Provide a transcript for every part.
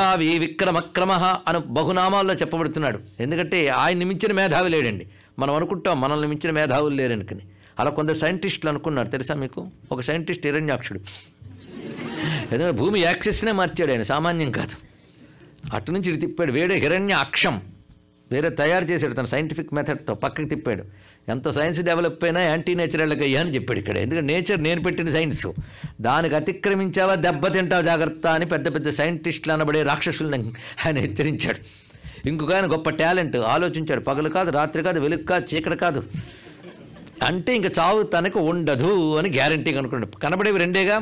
మేధావి విక్రమక్రమ అని బహునామాల్లో చెప్పబడుతున్నాడు ఎందుకంటే ఆయన మించిన మేధావి లేడండి మనం అనుకుంటాం మనల్ని మించిన మేధావులు లేరనుకుని అలా కొందరు సైంటిస్టులు అనుకున్నారు తెలుసా మీకు ఒక సైంటిస్ట్ హిరణ్యాక్షుడు ఎందుకంటే భూమి యాక్సెస్నే మార్చాడు ఆయన సామాన్యం కాదు అటు నుంచి ఇటు తిప్పాడు వేడే హిరణ్య అక్షం వేరే తయారు చేశాడు తన సైంటిఫిక్ మెథడ్తో పక్కకి తిప్పాడు ఎంత సైన్స్ డెవలప్ అయినా యాంటీ నేచురల్గా అయ్యా అని చెప్పాడు ఇక్కడ ఎందుకంటే నేచర్ నేను పెట్టిన సైన్స్ దానికి అతిక్రమించావా దెబ్బతింటావు జాగ్రత్త అని పెద్ద పెద్ద సైంటిస్టులు అనబడే రాక్షసుల్ని ఆయన హెచ్చరించాడు ఇంకొక ఆయన గొప్ప టాలెంట్ ఆలోచించాడు పగలు కాదు రాత్రి కాదు వెలుగు కాదు చీకటి కాదు అంటే ఇంకా చావు తనకు ఉండదు అని గ్యారంటీగా అనుకున్నాడు కనబడేవి రెండేగా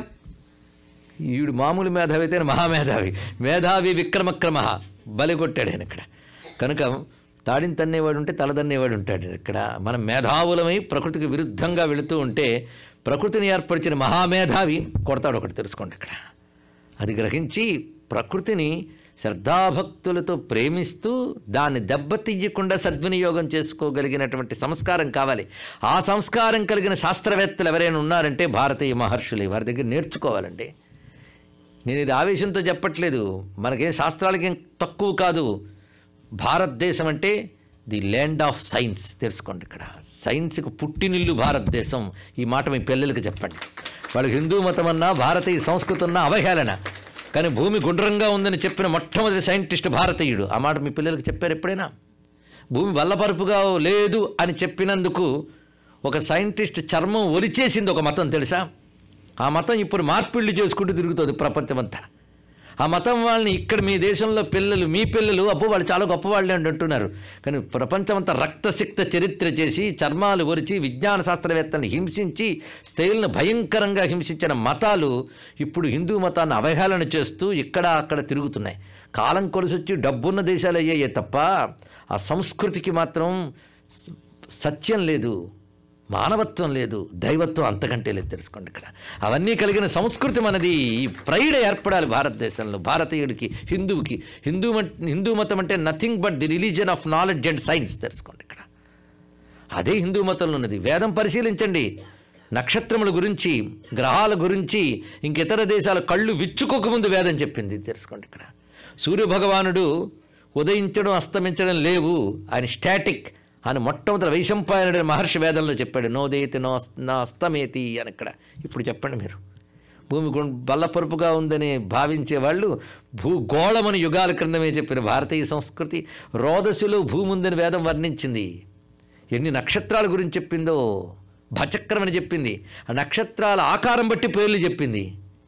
ఈవిడు మామూలు మేధావి అయితే మహామేధావి మేధావి విక్రమక్రమ బలి కొట్టాడు ఆయన ఇక్కడ కనుక తాడిని తన్నేవాడు ఉంటే తలదన్నేవాడు ఉంటాడు ఇక్కడ మనం మేధావులమై ప్రకృతికి విరుద్ధంగా వెళుతూ ఉంటే ప్రకృతిని ఏర్పరిచిన మహామేధావి కొడతాడు ఒకటి తెలుసుకోండి ఇక్కడ అది గ్రహించి ప్రకృతిని శ్రద్ధాభక్తులతో ప్రేమిస్తూ దాన్ని దెబ్బతీయకుండా సద్వినియోగం చేసుకోగలిగినటువంటి సంస్కారం కావాలి ఆ సంస్కారం కలిగిన శాస్త్రవేత్తలు ఎవరైనా ఉన్నారంటే భారతీయ మహర్షులు వారి దగ్గర నేర్చుకోవాలండి నేను ఇది ఆవేశంతో చెప్పట్లేదు మనకేం శాస్త్రాలకేం తక్కువ కాదు భారతదేశం అంటే ది ల్యాండ్ ఆఫ్ సైన్స్ తెలుసుకోండి ఇక్కడ సైన్స్కి పుట్టినిల్లు భారతదేశం ఈ మాట మీ పిల్లలకి చెప్పండి వాళ్ళకి హిందూ మతం అన్నా భారతీయ సంస్కృతి అన్నా అవహేళన కానీ భూమి గుండ్రంగా ఉందని చెప్పిన మొట్టమొదటి సైంటిస్ట్ భారతీయుడు ఆ మాట మీ పిల్లలకి చెప్పారు ఎప్పుడైనా భూమి వల్లపరుపుగా లేదు అని చెప్పినందుకు ఒక సైంటిస్ట్ చర్మం ఒలిచేసింది ఒక మతం తెలుసా ఆ మతం ఇప్పుడు మార్పిళ్ళు చేసుకుంటూ తిరుగుతుంది ప్రపంచమంతా ఆ మతం వాళ్ళని ఇక్కడ మీ దేశంలో పిల్లలు మీ పిల్లలు అబ్బో వాళ్ళు చాలా గొప్పవాళ్ళే అని అంటున్నారు కానీ ప్రపంచమంతా రక్తసిక్త చరిత్ర చేసి చర్మాలు ఒరిచి విజ్ఞాన శాస్త్రవేత్తల్ని హింసించి స్త్రీలను భయంకరంగా హింసించిన మతాలు ఇప్పుడు హిందూ మతాన్ని అవహేళన చేస్తూ ఇక్కడ అక్కడ తిరుగుతున్నాయి కాలం కొలిసొచ్చి డబ్బున్న దేశాలు అయ్యాయే తప్ప ఆ సంస్కృతికి మాత్రం స- సత్యం లేదు మానవత్వం లేదు దైవత్వం అంతకంటే లేదు తెలుసుకోండి ఇక్కడ అవన్నీ కలిగిన సంస్కృతి మనది ఈ ప్రైడ్ ఏర్పడాలి భారతదేశంలో భారతీయుడికి హిందువుకి హిందూ మట్- హిందూ మతం అంటే nothing but the religion of knowledge and science తెలుసుకోండి ఇక్కడ అదే హిందూ మతంలో ఉన్నది వేదం పరిశీలించండి నక్షత్రముల గురించి గ్రహాల గురించి ఇంకితర దేశాల కళ్ళు విచ్చుకోకముందు వేదం చెప్పింది తెలుసుకోండి ఇక్కడ సూర్యభగవానుడు ఉదయించడం అస్తమించడం లేవు ఆయన స్టాటిక్ ఆయన మొట్టమొదటి వైశంపాయనుడు మహర్షి వేదంలో చెప్పాడు నోదేతి నో నా అస్తమేతి అని ఇక్కడ ఇప్పుడు చెప్పండి మీరు భూమి గుం- బల్లపరుపుగా ఉందని భావించే వాళ్ళు భూగోళమని యుగాల క్రిందమే చెప్పిన భారతీయ సంస్కృతి రోదశిలో భూమి ఉందని వేదం వర్ణించింది ఎన్ని నక్షత్రాల గురించి చెప్పిందో భచక్రం అని చెప్పింది ఆ నక్షత్రాల ఆకారం బట్టి పేర్లు చెప్పింది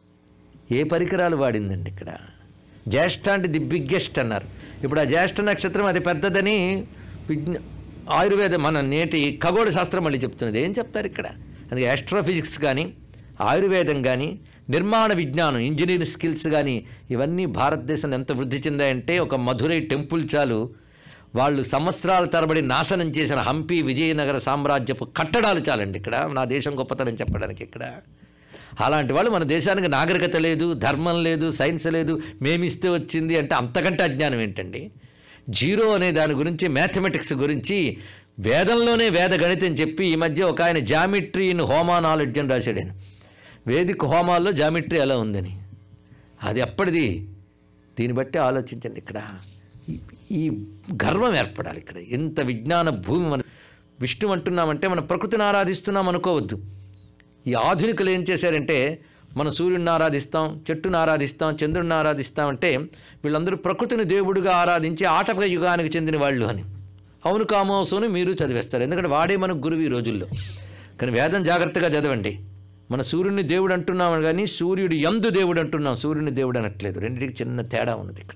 ఏ పరికరాలు వాడిందండి ఇక్కడ జ్యేష్ఠ అంటే ది బిగ్గెస్ట్ అన్నారు ఇప్పుడు ఆ జ్యేష్ఠ నక్షత్రం అది పెద్దదని విజ్ఞ ఆయుర్వేద మన నేటి ఖగోళ శాస్త్రం మళ్ళీ చెప్తున్నది ఏం చెప్తారు ఇక్కడ అందుకే ఆస్ట్రోఫిజిక్స్ కానీ ఆయుర్వేదం కానీ నిర్మాణ విజ్ఞానం ఇంజనీరింగ్ స్కిల్స్ కానీ ఇవన్నీ భారతదేశంలో ఎంత వృద్ధి చెందాయంటే ఒక మధురై టెంపుల్ చాలు వాళ్ళు సంవత్సరాల తరబడి నాశనం చేసిన హంపి విజయనగర సామ్రాజ్యపు కట్టడాలు చాలండి ఇక్కడ నా దేశం గొప్పతనం చెప్పడానికి ఇక్కడ అలాంటి వాళ్ళు మన దేశానికి నాగరికత లేదు ధర్మం లేదు సైన్స్ లేదు మేమిస్తే వచ్చింది అంటే అంతకంటే అజ్ఞానం ఏంటండి జీరో అనే దాని గురించి మ్యాథమెటిక్స్ గురించి వేదంలోనే వేద గణితం చెప్పి ఈ మధ్య ఒక ఆయన జామిట్రీ ఇన్ హోమా నాలెడ్జ్ అని రాశాడు ఆయన వేదిక హోమాల్లో జామిట్రీ ఎలా ఉందని అది ఎప్పటిది దీన్ని బట్టి ఆలోచించండి ఇక్కడ ఈ- ఈ గర్వం ఏర్పడాలి ఇక్కడ ఎంత విజ్ఞాన భూమి మన విష్ణు అంటున్నామంటే మనం ప్రకృతిని ఆరాధిస్తున్నాం అనుకోవద్దు ఈ ఆధునికులు ఏం చేశారంటే మనం సూర్యుడిని ఆరాధిస్తాం చెట్టుని ఆరాధిస్తాం చంద్రుడిని ఆరాధిస్తాం అంటే వీళ్ళందరూ ప్రకృతిని దేవుడిగా ఆరాధించి ఆటక యుగానికి చెందిన వాళ్ళు అని అవును కామోసోని మీరు చదివేస్తారు ఎందుకంటే వాడే మనకు గురువు ఈ రోజుల్లో కానీ వేదం జాగ్రత్తగా చదవండి మన సూర్యుడిని దేవుడు అంటున్నాం కానీ సూర్యుడు ఎందు దేవుడు అంటున్నాం సూర్యుని దేవుడు అనట్లేదు రెండింటికి చిన్న తేడా ఉన్నది ఇక్కడ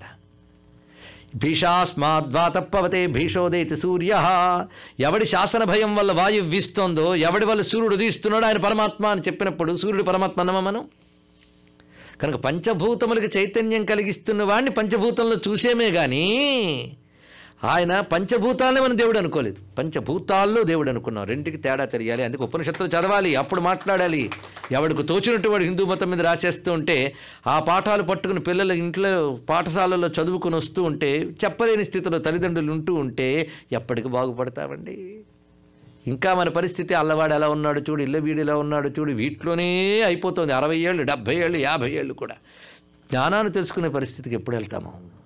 భీషాస్మాద్వాతప్పవతే భీషోదయతి సూర్య ఎవడి శాసన భయం వల్ల వాయువు వీస్తోందో ఎవడి వల్ల సూర్యుడు ఉదయిస్తున్నాడో ఆయన పరమాత్మ అని చెప్పినప్పుడు సూర్యుడు పరమాత్మ అన్నమా మనం కనుక పంచభూతములకి చైతన్యం కలిగిస్తున్న వాడిని పంచభూతంలో చూసేమే కానీ ఆయన పంచభూతాలనే మనం దేవుడు అనుకోలేదు పంచభూతాల్లో దేవుడు అనుకున్నాం రెండుకి తేడా తెలియాలి అందుకే ఉపనిషత్తులు చదవాలి అప్పుడు మాట్లాడాలి ఎవడికి తోచినట్టు వాడు హిందూ మతం మీద రాసేస్తూ ఉంటే ఆ పాఠాలు పట్టుకుని పిల్లలు ఇంట్లో పాఠశాలల్లో చదువుకుని వస్తూ ఉంటే చెప్పలేని స్థితిలో తల్లిదండ్రులు ఉంటూ ఉంటే ఎప్పటికి బాగుపడతామండి ఇంకా మన పరిస్థితి అల్లవాడు ఎలా ఉన్నాడు చూడు ఇళ్ళ వీడు ఎలా ఉన్నాడు చూడు వీటిలోనే అయిపోతుంది అరవై ఏళ్ళు డెబ్భై ఏళ్ళు యాభై ఏళ్ళు కూడా జ్ఞానాన్ని తెలుసుకునే పరిస్థితికి ఎప్పుడు వెళ్తాము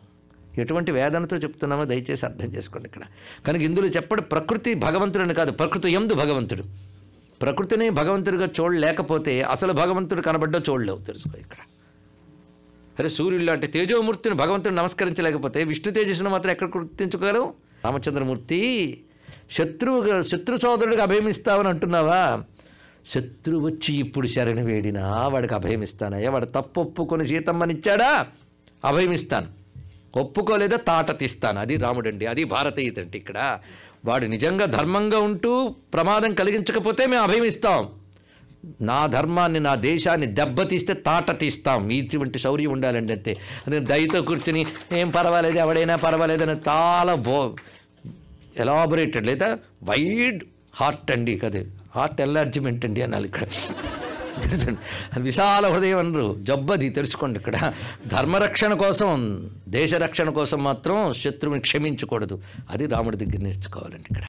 ఎటువంటి వేదనతో చెప్తున్నామో దయచేసి అర్థం చేసుకోండి ఇక్కడ కనుక ఇందులో చెప్పడం ప్రకృతి భగవంతుడని కాదు ప్రకృతి ఎందు భగవంతుడు ప్రకృతిని భగవంతుడిగా చూడలేకపోతే అసలు భగవంతుడు కనబడ్డో చూడలేవు తెలుసుకో ఇక్కడ అరే సూర్యుడు లాంటి తేజోమూర్తిని భగవంతుడు నమస్కరించలేకపోతే విష్ణు తేజస్సును మాత్రం ఎక్కడ గుర్తించుకోగలవు రామచంద్రమూర్తి శత్రువు శత్రు సోదరుడికి అభయమిస్తావని అంటున్నావా శత్రువు వచ్చి ఇప్పుడు శరణి వేడినా వాడికి అభయమిస్తానయ్యా వాడు తప్పు ఒప్పుకొని సీతమ్మనిచ్చాడా అభయమిస్తాను ఒప్పుకోలేదా తాట తీస్తాను అది రాముడండి అది భారతీయత అంటే ఇక్కడ వాడు నిజంగా ధర్మంగా ఉంటూ ప్రమాదం కలిగించకపోతే మేము అభయమిస్తాం నా ధర్మాన్ని నా దేశాన్ని దెబ్బతీస్తే తాట తీస్తాం ఇటువంటి శౌర్యం ఉండాలండి అంతే అదే దయతో కూర్చుని ఏం పర్వాలేదు ఎవడైనా పర్వాలేదు అని చాలా బో ఎలాబొరేటెడ్ లేదా వైడ్ హార్ట్ అండి కదే హార్ట్ ఎల్లార్జిమెంట్ అండి అనాలి ఇక్కడ తెలుసండి అది విశాల హృదయం అనరు జబ్బది తెలుసుకోండి ఇక్కడ ధర్మరక్షణ కోసం దేశ రక్షణ కోసం మాత్రం శత్రువుని క్షమించకూడదు అది రాముడి దగ్గర నేర్చుకోవాలండి ఇక్కడ